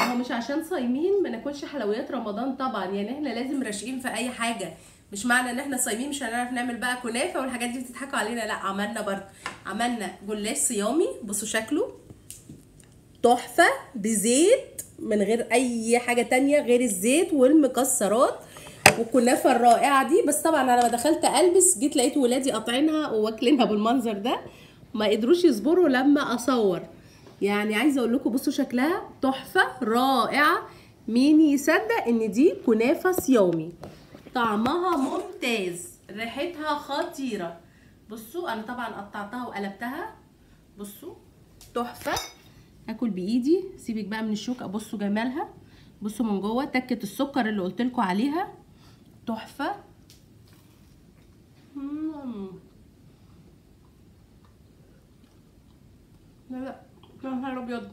هو مش عشان صايمين ما ناكلش حلويات رمضان طبعا يعني احنا لازم راشقين في اي حاجه مش معنى ان احنا صايمين مش هنعرف نعمل بقى كنافه والحاجات دي بتضحكوا علينا لا عملنا برضه عملنا جلاش صيامي بصوا شكله تحفه بزيت من غير اي حاجه تانية غير الزيت والمكسرات والكنافه الرائعه دي بس طبعا انا لما دخلت البس جيت لقيت ولادي قاطعينها واكلينها بالمنظر ده ما قدروش يصبروا لما اصور يعني عايزه اقول لكم بصوا شكلها تحفه رائعه مين يصدق ان دي كنافه صيامي طعمها ممتاز ريحتها خطيره بصوا انا طبعا قطعتها وقلبتها بصوا تحفه اكل بايدي سيبك بقى من الشوكه بصوا جمالها بصوا من جوه تكه السكر اللي قلت لكم عليها تحفه مم. لا لا يا نهار ابيض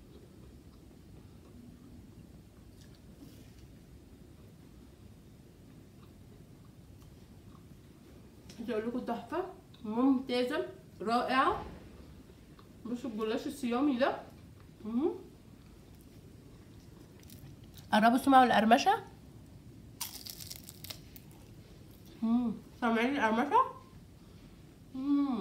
عايزه اقول لكم تحفه ممتازه رائعه بصوا الجلاش الصيامي ده مم. قربوا سمعوا القرمشه مم. سامعين القرمشه مم.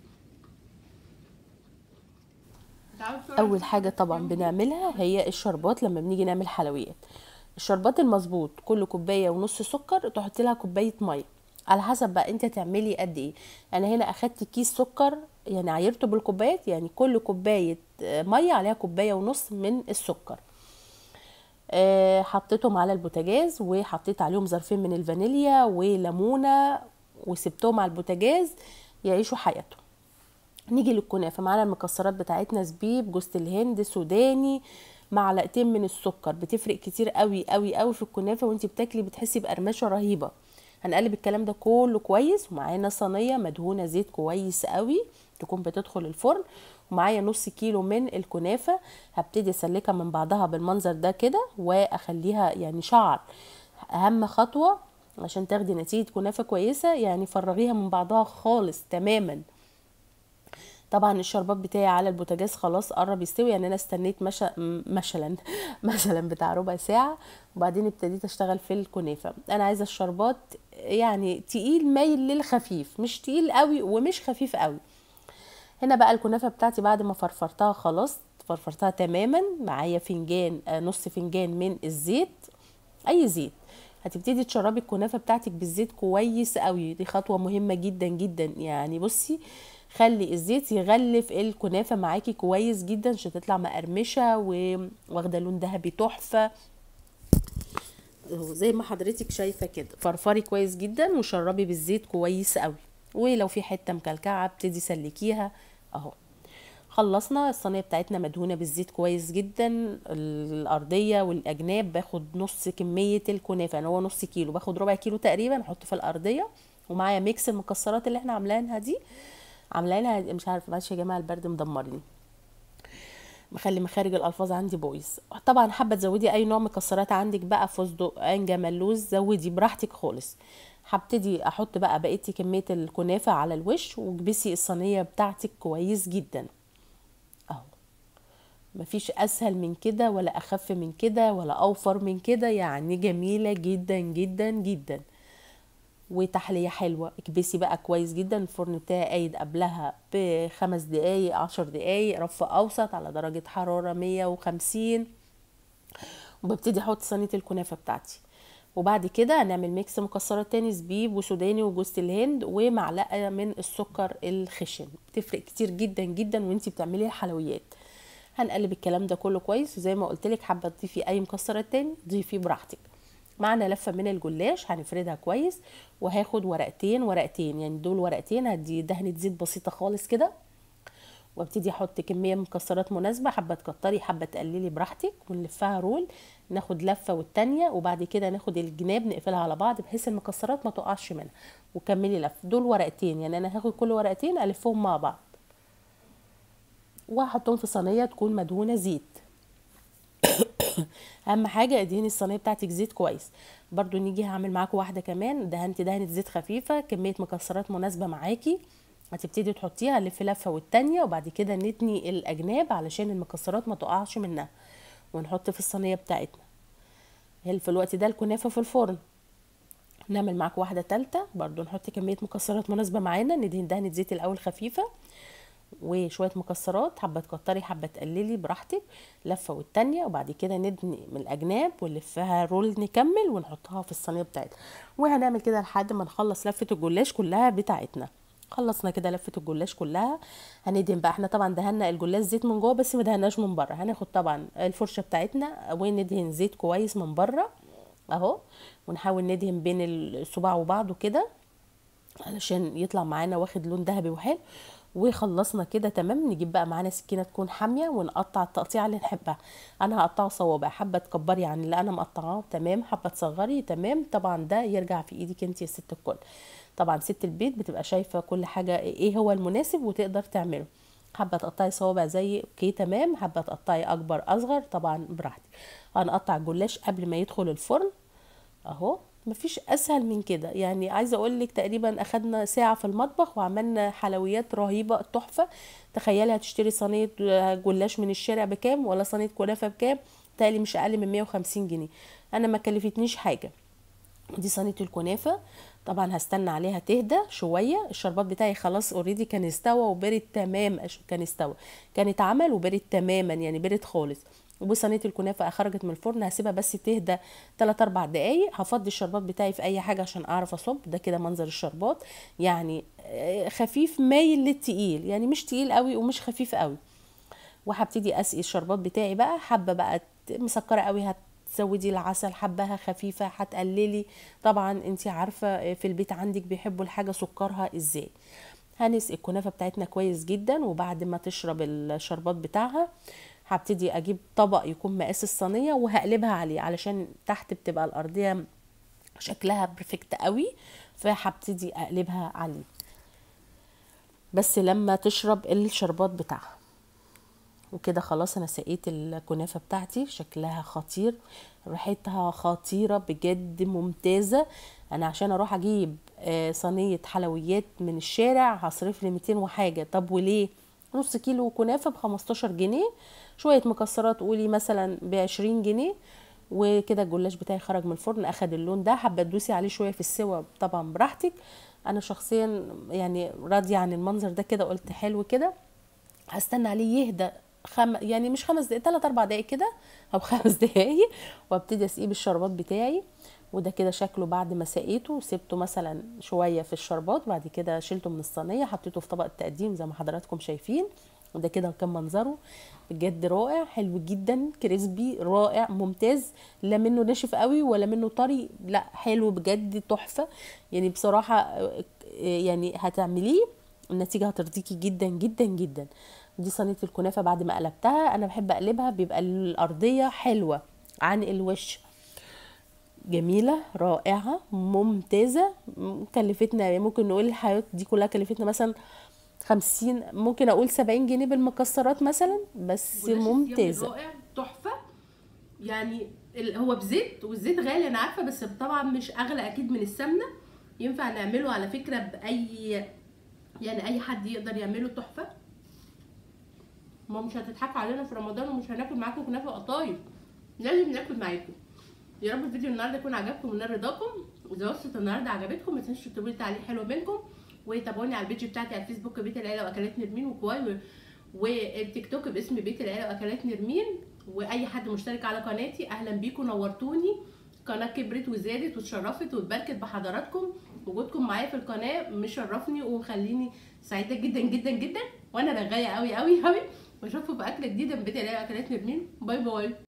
اول حاجه طبعا بنعملها هي الشربات لما بنيجي نعمل حلويات الشربات المظبوط كل كوبايه ونص سكر تحطي لها كوبايه ميه على حسب بقى انت تعملي قد ايه انا هنا اخدت كيس سكر يعني عايرته بالكوبايات يعني كل كوبايه ميه عليها كوبايه ونص من السكر أه حطيتهم على البوتاجاز وحطيت عليهم ظرفين من الفانيليا وليمونه وسبتهم على البوتاجاز يعيشوا حياتهم نيجي للكنافه معانا المكسرات بتاعتنا زبيب جوز الهند سوداني معلقتين من السكر بتفرق كتير قوي قوي قوي في الكنافه وانت بتاكلي بتحسي بقرمشه رهيبه هنقلب الكلام ده كله كويس ومعانا صينيه مدهونه زيت كويس قوي تكون بتدخل الفرن ومعايا نص كيلو من الكنافه هبتدي اسلكها من بعضها بالمنظر ده كده واخليها يعني شعر اهم خطوه عشان تاخدي نتيجه كنافه كويسه يعني فرغيها من بعضها خالص تماما طبعا الشربات بتاعي على البوتاجاز خلاص قرب يستوي يعني انا استنيت مشا مثلا مثلا بتاع ربع ساعه وبعدين ابتديت اشتغل في الكنافه انا عايزه الشربات يعني تقيل مايل للخفيف مش تقيل قوي ومش خفيف قوي هنا بقى الكنافه بتاعتي بعد ما فرفرتها خلاص فرفرتها تماما معايا فنجان نص فنجان من الزيت اي زيت هتبتدي تشربي الكنافه بتاعتك بالزيت كويس قوي دي خطوه مهمه جدا جدا يعني بصي خلي الزيت يغلف الكنافه معاكي كويس جدا عشان تطلع مقرمشه واخده لون ذهبي تحفه زي ما حضرتك شايفه كده فرفري كويس جدا وشربي بالزيت كويس قوي ولو في حته مكلكعه ابتدي سلكيها اهو خلصنا الصينيه بتاعتنا مدهونه بالزيت كويس جدا الارضيه والاجناب باخد نص كميه الكنافه يعني هو نص كيلو باخد ربع كيلو تقريبا احطه في الارضيه ومعايا ميكس المكسرات اللي احنا عاملينها دي عاملاها مش عارفه معلش يا جماعه البرد مدمرني مخلي مخارج الالفاظ عندي بايظ طبعا حابه تزودي اي نوع مكسرات عندك بقى فستق انجا ملوز زودي براحتك خالص هبتدي احط بقى بقيه كميه الكنافه على الوش واكبسي الصينيه بتاعتك كويس جدا اهو مفيش اسهل من كده ولا اخف من كده ولا اوفر من كده يعني جميله جدا جدا جدا وتحلية حلوة اكبسي بقى كويس جدا الفرن بتاعي قايد قبلها بخمس دقايق عشر دقايق رف اوسط على درجة حرارة مية وخمسين وببتدي احط صينية الكنافة بتاعتي وبعد كده هنعمل ميكس مكسرات تاني زبيب وسوداني وجوز الهند ومعلقة من السكر الخشن بتفرق كتير جدا جدا وانتي بتعملي الحلويات هنقلب الكلام ده كله كويس وزي ما قلت لك حابه تضيفي اي مكسرات تاني ضيفيه براحتك معنا لفه من الجلاش هنفردها كويس وهاخد ورقتين ورقتين يعني دول ورقتين هدي دهنه زيت بسيطه خالص كده وابتدي احط كميه مكسرات مناسبه حبه تكتري حبه تقللي براحتك ونلفها رول ناخد لفه والتانيه وبعد كده ناخد الجناب نقفلها على بعض بحيث المكسرات ما تقعش منها وكملي لف دول ورقتين يعني انا هاخد كل ورقتين الفهم مع بعض وهحطهم في صينيه تكون مدهونه زيت اهم حاجه ادهني الصينيه بتاعتك زيت كويس برضو نيجي هعمل معاكم واحده كمان دهنتي دهنه زيت خفيفه كميه مكسرات مناسبه معاكي هتبتدي تحطيها لف لفه والتانيه وبعد كده نتني الاجناب علشان المكسرات ما تقعش منها ونحط في الصينيه بتاعتنا هل في الوقت ده الكنافه في الفرن نعمل معاك واحده تالتة برضو نحط كميه مكسرات مناسبه معانا ندهن دهنه زيت الاول خفيفه وشويه مكسرات حبه تكتري حبه تقللي براحتك لفه والتانية وبعد كده ندهن من الاجناب ونلفها رول نكمل ونحطها في الصينيه بتاعتنا وهنعمل كده لحد ما نخلص لفه الجلاش كلها بتاعتنا خلصنا كده لفه الجلاش كلها هندهن بقى احنا طبعا دهنا الجلاش زيت من جوه بس ما دهناش من بره هناخد طبعا الفرشه بتاعتنا وندهن زيت كويس من بره اهو ونحاول ندهن بين الصباع وبعضه كده علشان يطلع معانا واخد لون ذهبي وحلو وخلصنا كده تمام نجيب بقى معانا سكينه تكون حاميه ونقطع التقطيعه اللي نحبها انا هقطعه صوابع حابه تكبري عن اللي انا مقطعاه تمام حابه تصغري تمام طبعا ده يرجع في ايدك انت يا ست الكل طبعا ست البيت بتبقى شايفه كل حاجه ايه هو المناسب وتقدر تعمله حابه تقطعي صوابع زي اوكي تمام حابه تقطعي اكبر اصغر طبعا براحتك هنقطع الجلاش قبل ما يدخل الفرن اهو مفيش اسهل من كده يعني عايزه اقول لك تقريبا اخدنا ساعه في المطبخ وعملنا حلويات رهيبه تحفه تخيلي هتشتري صينيه جلاش من الشارع بكام ولا صينيه كنافه بكام تقريبا مش اقل من 150 جنيه انا ما كلفتنيش حاجه دي صينيه الكنافه طبعا هستنى عليها تهدى شويه الشربات بتاعي خلاص اوريدي كان استوى وبرد تمام كان استوى كان اتعمل وبرد تماما يعني برد خالص وصينيه الكنافه خرجت من الفرن هسيبها بس تهدى 3 4 دقايق هفضي الشربات بتاعي في اي حاجه عشان اعرف اصب ده كده منظر الشربات يعني خفيف مايل للتقيل يعني مش تقيل قوي ومش خفيف قوي وهبتدي اسقي الشربات بتاعي بقى حبه بقى مسكره قوي هتزودي العسل حبها خفيفه هتقللي طبعا انت عارفه في البيت عندك بيحبوا الحاجه سكرها ازاي هنسقي الكنافه بتاعتنا كويس جدا وبعد ما تشرب الشربات بتاعها هبتدي اجيب طبق يكون مقاس الصينيه وهقلبها عليه علشان تحت بتبقى الارضيه شكلها برفكت قوي فهبتدي اقلبها عليه بس لما تشرب الشربات بتاعها وكده خلاص انا سقيت الكنافه بتاعتي شكلها خطير ريحتها خطيره بجد ممتازه انا عشان اروح اجيب صينيه حلويات من الشارع هصرف لي 200 وحاجه طب وليه نص كيلو كنافه ب 15 جنيه شويه مكسرات قولي مثلا ب 20 جنيه وكده الجلاش بتاعي خرج من الفرن اخد اللون ده حابه تدوسي عليه شويه في السوا طبعا براحتك انا شخصيا يعني راضيه عن المنظر ده كده قلت حلو كده هستنى عليه يهدى خم... يعني مش خمس دقايق تلات اربع دقايق كده او خمس دقايق وابتدي اسقيه بالشربات بتاعي وده كده شكله بعد ما سقيته وسبته مثلا شويه في الشربات بعد كده شلته من الصينيه حطيته في طبق التقديم زي ما حضراتكم شايفين وده كده كان منظره بجد رائع حلو جدا كريسبي رائع ممتاز لا منه ناشف قوي ولا منه طري لا حلو بجد تحفه يعني بصراحه يعني هتعمليه النتيجه هترضيكي جدا جدا جدا دي صينيه الكنافه بعد ما قلبتها انا بحب اقلبها بيبقى الارضيه حلوه عن الوش جميله رائعه ممتازه كلفتنا ممكن نقول الحياه دي كلها كلفتنا مثلا خمسين ممكن اقول سبعين جنيه بالمكسرات مثلا بس ممتازه رائع تحفه يعني هو بزيت والزيت غالي انا عارفه بس طبعا مش اغلى اكيد من السمنه ينفع نعمله على فكره باي يعني اي حد يقدر يعمله تحفه ما مش هتضحكوا علينا في رمضان ومش هناكل معاكم كنافه وقطايف لازم ناكل معاكم يا رب الفيديو النهارده يكون عجبكم ونال رضاكم واذا وصلت النهارده عجبتكم ما تنسوش تكتبوا لي تعليق حلو منكم وتابعوني على البيج بتاعتي على الفيسبوك بيت العيله واكلات نرمين وكواي والتيك توك باسم بيت العيله واكلات نرمين واي حد مشترك على قناتي اهلا بيكم نورتوني القناه كبرت وزادت واتشرفت واتباركت بحضراتكم وجودكم معايا في القناه مشرفني ومخليني سعيده جدا جدا جدا وانا رغايه قوي قوي قوي واشوفكم في اكله جديده من بيت العيله واكلات نرمين باي باي